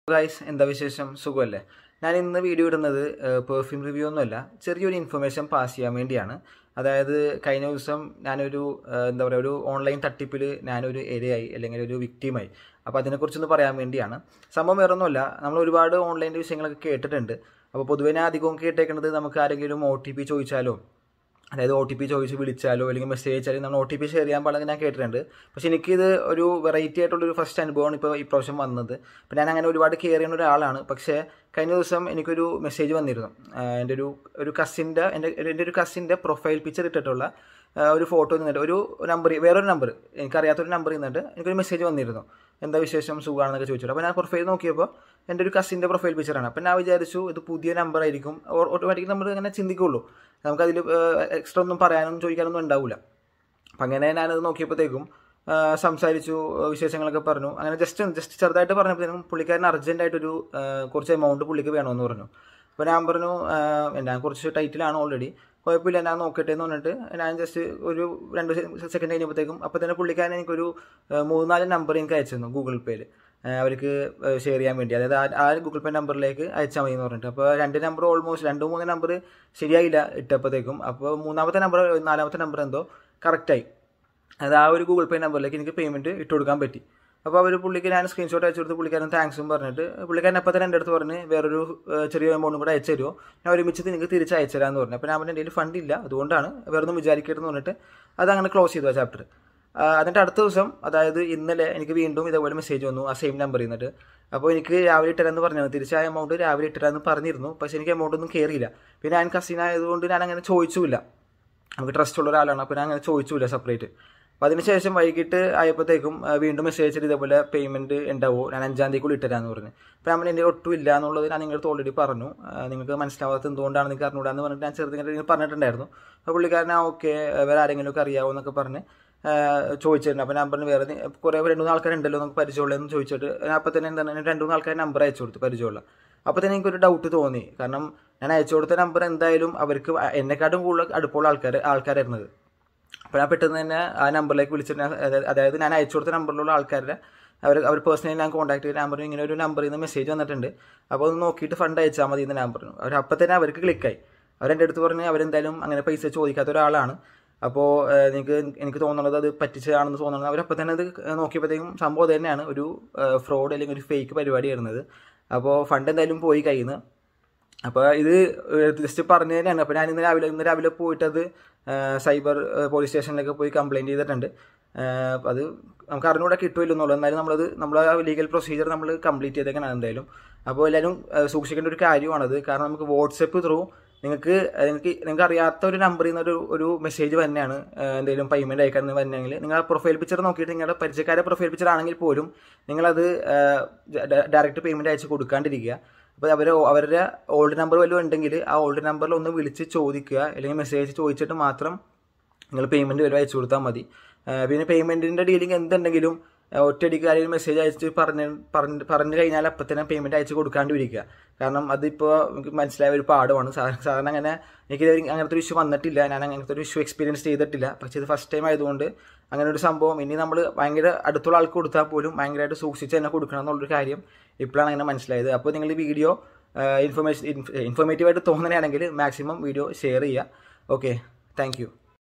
guys എന്താ വിശേഷം സുഖമല്ലേ ഞാൻ ഇന്ന് വീഡിയോ ഇടുന്നത് പെർഫ്യൂം റിവ്യൂ ഒന്നുമല്ല ചെറിയൊരു ഇൻഫർമേഷൻ പാസ് ചെയ്യാൻ വേണ്ടിയാണ് അതായത് കഴിഞ്ഞ ദിവസം ഞാനൊരു ഏഹ്, എന്താ പറയുക ഒരു ഓൺലൈൻ തട്ടിപ്പിൽ ഞാനൊരു ഇരയായി അല്ലെങ്കിൽ ഒരു വിക്റ്റിമായി അപ്പോൾ അതിനെക്കുറിച്ചൊന്ന് പറയാൻ വേണ്ടിയാണ് സംഭവം വേറെ ഒന്നുമല്ല നമ്മൾ ഒരുപാട് ഓൺലൈൻ വിഷയങ്ങളൊക്കെ കേട്ടിട്ടുണ്ട് അപ്പോൾ പൊതുവേ ഞാൻ അധികവും കേട്ടേക്കുന്നത് നമുക്ക് ആരെങ്കിലും ഒ ടി പി ചോദിച്ചാലോ അതായത് ഒ ടി പി ചോദിച്ച് വിളിച്ചാലോ അല്ലെങ്കിൽ മെസ്സേജ് അയച്ചാലും നമ്മൾ ഒ ടി പി ഷെയർ ചെയ്യാൻ പാടില്ല ഞാൻ കേട്ടിട്ടുണ്ട് പക്ഷേ എനിക്കിത് ഒരു വെറൈറ്റി ആയിട്ടുള്ളൊരു ഫസ്റ്റ് അനുഭവമാണ് ഇപ്പോൾ ഇപ്രാവശ്യം വന്നത് അപ്പോൾ ഞാൻ അങ്ങനെ ഒരുപാട് കെയർ ചെയ്യുന്ന ഒരാളാണ് പക്ഷേ കഴിഞ്ഞ ദിവസം എനിക്കൊരു മെസ്സേജ് വന്നിരുന്നു ആഹ് എൻ്റെ ഒരു ഒരു കസിൻ്റെ എൻ്റെ എൻ്റെ ഒരു കസിൻ്റെ പ്രൊഫൈൽ പിക്ചർ ഇട്ടിട്ടുള്ള ആഹ് ഒരു ഫോട്ടോ നിന്നിട്ട് ഒരു നമ്പർ വേറൊരു നമ്പർ എനിക്കറിയാത്തൊരു നമ്പർ നിന്നിട്ട് എനിക്കൊരു മെസ്സേജ് വന്നിരുന്നു എന്താ വിശേഷം സുഖമാണെന്നൊക്കെ ചോദിച്ചിട്ട് അപ്പോൾ ഞാൻ പ്രൊഫൈൽ നോക്കിയപ്പോൾ എൻ്റെ ഒരു കസിൻ്റെ പ്രൊഫൈൽ പിക്ചറാണ് അപ്പോൾ ഞാൻ വിചാരിച്ചു ഇത് പുതിയ നമ്പർ ആയിരിക്കും ഓട്ടോമാറ്റിക് നമ്മൾ ഇങ്ങനെ ചിന്തിക്കുള്ളൂ നമുക്കതിൽ എക്സ്ട്രാ ഒന്നും പറയാനൊന്നും ചോദിക്കാനൊന്നും ഉണ്ടാവില്ല അപ്പം അങ്ങനെ ഞാനത് നോക്കിയപ്പോഴത്തേക്കും ആ, സംസാരിച്ചു ആ, വിശേഷങ്ങളൊക്കെ പറഞ്ഞു അങ്ങനെ ജസ്റ്റ് ജസ്റ്റ് ചെറുതായിട്ട് പറഞ്ഞപ്പോഴത്തേക്കും പുള്ളിക്കാരൻ അർജൻറ്റായിട്ടൊരു ആ, കുറച്ച് എമൗണ്ട് പുള്ളിക്ക് വേണമെന്ന് പറഞ്ഞു അപ്പോൾ ഞാൻ പറഞ്ഞു ആ, ഞാൻ കുറച്ച് ടൈറ്റിലാണ് ഓൾറെഡി കുഴപ്പമില്ല ഞാൻ നോക്കട്ടെ എന്ന് പറഞ്ഞിട്ട് ഞാൻ ജസ്റ്റ് ഒരു രണ്ട് സെക്കൻഡ് കഴിഞ്ഞപ്പോഴത്തേക്കും അപ്പോൾ തന്നെ പുള്ളിക്കാരൻ എനിക്കൊരു ആ, മൂന്ന് നാല് നമ്പർ എനിക്ക് അയച്ചു തന്നു ഗൂഗിൾ പേയിൽ അവർക്ക് ഷെയർ ചെയ്യാൻ വേണ്ടി അതായത് ആ- ആ ഗൂഗിൾ പേ നമ്പറിലേക്ക് അയച്ചാൽ മതി എന്ന് പറഞ്ഞിട്ട് അപ്പോൾ രണ്ട് നമ്പർ ഓൾമോസ്റ്റ് രണ്ട് മൂന്ന് നമ്പർ ശരിയായില്ല ഇട്ടപ്പോഴത്തേക്കും അപ്പോൾ മൂന്നാമത്തെ നമ്പർ നാലാമത്തെ നമ്പർ എന്തോ കറക്റ്റായി അത് ആ ഒരു ഗൂഗിൾ പേ നമ്പറിലേക്ക് എനിക്ക് പേയ്മെൻറ്റ് ഇട്ട് കൊടുക്കാൻ പറ്റി അപ്പോൾ അവർ പുള്ളിക്ക് ഞാൻ സ്ക്രീൻഷോട്ട് അയച്ചു കൊടുത്ത് പുള്ളിക്കാരൻ താങ്ക്സും പറഞ്ഞിട്ട് പുള്ളിക്കാരൻ അപ്പോൾ തന്നെ എൻ്റെ അടുത്ത് പറഞ്ഞ് വേറൊരു ഏഹ്, ചെറിയ എമൗണ്ടും കൂടെ അയച്ചു തരുമോ ഞാൻ ഒരുമിച്ച് നിങ്ങൾക്ക് തിരിച്ച് അയച്ചു തരാമെന്ന് പറഞ്ഞു അപ്പോൾ ഞാൻ പറഞ്ഞ എൻ്റെ കയ്യിൽ ഫണ്ട് ഇല്ല അതുകൊണ്ടാണ് വേറെ ഒന്നും വിചാരിക്കരുതെന്ന് പറഞ്ഞിട്ട് അതങ്ങനെ ക്ലോസ് ചെയ്തു ആ ചാപ്റ്റർ അതിൻ്റെ അടുത്ത ദിവസം അതായത് ഇന്നലെ എനിക്ക് വീണ്ടും ഇതേപോലെ മെസ്സേജ് വന്നു ആ സെയിം നമ്പറിൽ നിന്നിട്ട് അപ്പോൾ എനിക്ക് രാവിലെ ഇട്ടരാന്ന് പറഞ്ഞു തിരിച്ച് ആ എമൗണ്ട് രാവിലെ ഇട്ടരാന്ന് പറഞ്ഞിരുന്നു പക്ഷേ എനിക്ക് എമൗണ്ട് ഒന്നും കയറിയില്ല പിന്നെ ഞാൻ കസിൻ ആയതുകൊണ്ട് ഞാൻ അങ്ങനെ ചോദിച്ചുമില്ല നമുക്ക് ട്രസ്റ്റ് ഉള്ള ഒരാളാണ് അപ്പോൾ ഞാൻ അങ്ങനെ ചോദിച്ചില്ല സെപ്പറേറ്റ് അപ്പോൾ അതിനുശേഷം വൈകിട്ട് ആയപ്പോഴത്തേക്കും ആ, വീണ്ടും മെസ്സേജ് അയച്ചിട്ട് ഇതേപോലെ പേയ്മെൻറ്റ് ഉണ്ടാവുമോ ഞാൻ അഞ്ചാം തീയതി കൂടി ഇട്ടുതരാമെന്ന് പറഞ്ഞു അപ്പോൾ നമ്മൾ എൻ്റെ ഒട്ടും ഇല്ല എന്നുള്ളത് ഞാൻ നിങ്ങളുടെ ഓൾറെഡി പറഞ്ഞു ആ, നിങ്ങൾക്ക് മനസ്സിലാവാത്ത എന്തുകൊണ്ടാണ് നിങ്ങൾക്ക് അറിഞ്ഞൂടാന്ന് പറഞ്ഞിട്ട് ഞാൻ ചെറുതിങ്ങനെ പറഞ്ഞിട്ടുണ്ടായിരുന്നു അപ്പോൾ പുള്ളിക്കാരൻ ആ ഓക്കെ വേറെ ആരെങ്കിലും ഒക്കെ അറിയാവോ എന്നൊക്കെ പറഞ്ഞ് ആ, ചോദിച്ചിട്ടുണ്ട് അപ്പോൾ നമ്പറിന് വേറെ നി- കുറേ രണ്ട് മൂന്ന് ആൾക്കാരുണ്ടല്ലോ നമുക്ക് പരിചയമുള്ളതെന്ന് ചോദിച്ചിട്ട് ഞാൻ അപ്പോൾ തന്നെ എന്താണ് രണ്ട് മൂന്ന് ആൾക്കാർ നമ്പർ അയച്ചു കൊടുത്തു പരിചയമുള്ള അപ്പോൾ തന്നെ എനിക്കൊരു ഡൗട്ട് തോന്നി കാരണം ഞാൻ അയച്ചു കൊടുത്ത നമ്പർ എന്തായാലും അവർക്ക് എന്നെക്കാട്ടും കൂടുതൽ അടുപ്പമുള്ള ആൾക്കാർ ആൾക്കാരായിരുന്നത് അപ്പോൾ ഞാൻ പെട്ടെന്ന് തന്നെ ആ നമ്പറിലേക്ക് വിളിച്ചിട്ട് ഞാൻ- അതായത് അതായത് ഞാൻ അയച്ചു കൊടുത്ത നമ്പറിലുള്ള ആൾക്കാരുടെ അവർ അവർ പേഴ്സണലി ഞാൻ കോൺടാക്ട് ചെയ്ത നമ്പറിന് ഇങ്ങനെ ഒരു നമ്പറിൽ നിന്ന് മെസ്സേജ് വന്നിട്ടുണ്ട് അപ്പോൾ ഒന്ന് നോക്കിയിട്ട് ഫണ്ട് അയച്ചാൽ മതി എന്ന് ഞാൻ പറഞ്ഞു അവർ അപ്പോൾ തന്നെ അവർക്ക് ക്ലിക്കായി അവരെൻ്റെ അടുത്ത് പറഞ്ഞ് അവരെന്തായാലും അങ്ങനെ പൈസ ചോദിക്കാത്ത ഒരാളാണ് അപ്പോൾ നിങ്ങൾക്ക് എനിക്ക് തോന്നുന്നത് അത് പറ്റിച്ചതാണെന്ന് തോന്നുന്നത് അവരപ്പോൾ തന്നെ അത് നോക്കിയപ്പോഴത്തേക്കും സംഭവം അത് തന്നെയാണ് ഒരു ഫ്രോഡ് അല്ലെങ്കിൽ ഒരു ഫേക്ക് പരിപാടിയായിരുന്നത് അപ്പോൾ ഫണ്ട് എന്തായാലും പോയി കയ്യിൽ നിന്ന് അപ്പോൾ ഇത് ജസ്റ്റ് പറഞ്ഞു തന്നെയാണ് അപ്പോൾ ഞാൻ ഇന്ന് രാവിലെ ഇന്ന് രാവിലെ പോയിട്ട് അത് സൈബർ പോലീസ് സ്റ്റേഷനിലൊക്കെ പോയി കംപ്ലയിൻറ്റ് ചെയ്തിട്ടുണ്ട് ഏഹ് അപ്പോൾ അത് നമുക്ക് അറിഞ്ഞൂടെ കിട്ടുമല്ലോ എന്നുള്ളത് എന്നാലും നമ്മളത് നമ്മൾ ആ ലീഗൽ പ്രൊസീജിയർ നമ്മൾ കംപ്ലീറ്റ് ചെയ്തേക്കണം എന്തായാലും അപ്പോൾ എല്ലാവരും ഏഹ് സൂക്ഷിക്കേണ്ട ഒരു കാര്യമാണത് കാരണം നമുക്ക് വാട്സപ്പ് ത്രൂ നിങ്ങൾക്ക് നിങ്ങൾക്ക് നിങ്ങൾക്ക് അറിയാത്ത ഒരു നമ്പറിൽ നിന്ന് ഒരു ഒരു മെസ്സേജ് തന്നെയാണ് എന്തെങ്കിലും പേയ്മെൻറ്റ് അയക്കാൻ വരണമെങ്കിൽ നിങ്ങൾ ആ പ്രൊഫൈൽ പിക്ചർ നോക്കിയിട്ട് നിങ്ങളുടെ പരിചയക്കാരെ പ്രൊഫൈൽ പിക്ചർ ആണെങ്കിൽ പോലും നിങ്ങളത് ഡയറക്റ്റ് പേയ്മെൻറ്റ് അയച്ച് കൊടുക്കാണ്ടിരിക്കുക അപ്പോൾ അവർ അവരുടെ ഓൾഡ് നമ്പർ വല്ലതും ഉണ്ടെങ്കിൽ ആ ഓൾഡ് നമ്പറിൽ ഒന്ന് വിളിച്ച് ചോദിക്കുക അല്ലെങ്കിൽ മെസ്സേജ് ചോദിച്ചിട്ട് മാത്രം നിങ്ങൾ പേയ്മെൻറ്റ് വരെ അയച്ചു കൊടുത്താൽ മതി ആ, പിന്നെ പേയ്മെൻറ്റിൻ്റെ ഡീലിംഗ് എന്തുണ്ടെങ്കിലും ആ, ഒറ്റയടിക്ക് ആരെങ്കിലും മെസ്സേജ് അയച്ച് പറഞ്ഞ് പറഞ്ഞ് പറഞ്ഞു കഴിഞ്ഞാൽ അപ്പം തന്നെ പേയ്മെൻറ്റ് അയച്ച് കൊടുക്കാണ്ട് ഇരിക്കുക കാരണം അതിപ്പോൾ എനിക്ക് മനസ്സിലായ ഒരു പാഠമാണ് സാ- സാധാരണ അങ്ങനെ എനിക്ക് ഇതുവരെ അങ്ങനത്തെ ഒരു ഇഷ്യൂ വന്നിട്ടില്ല ഞാൻ അങ്ങനത്തെ ഒരു ഇഷ്യൂ എക്സ്പീരിയൻസ് ചെയ്തിട്ടില്ല പക്ഷേ ഇത് ഫസ്റ്റ് ടൈം ആയതുകൊണ്ട് അങ്ങനെ ഒരു സംഭവം ഇനി നമ്മൾ ഭയങ്കര അടുത്തുള്ള ആൾക്ക് കൊടുത്താൽ പോലും ഭയങ്കരമായിട്ട് സൂക്ഷിച്ച് തന്നെ കൊടുക്കണം എന്നുള്ളൊരു കാര്യം ഇപ്പോഴാണ് അങ്ങനെ മനസ്സിലായത് അപ്പോൾ നിങ്ങൾ ഈ വീഡിയോ ഇൻഫർമേഷൻ ഇൻഫോർമേറ്റീവായിട്ട് തോന്നുകയാണെങ്കിൽ മാക്സിമം വീഡിയോ ഷെയർ ചെയ്യുക ഓക്കെ താങ്ക് യു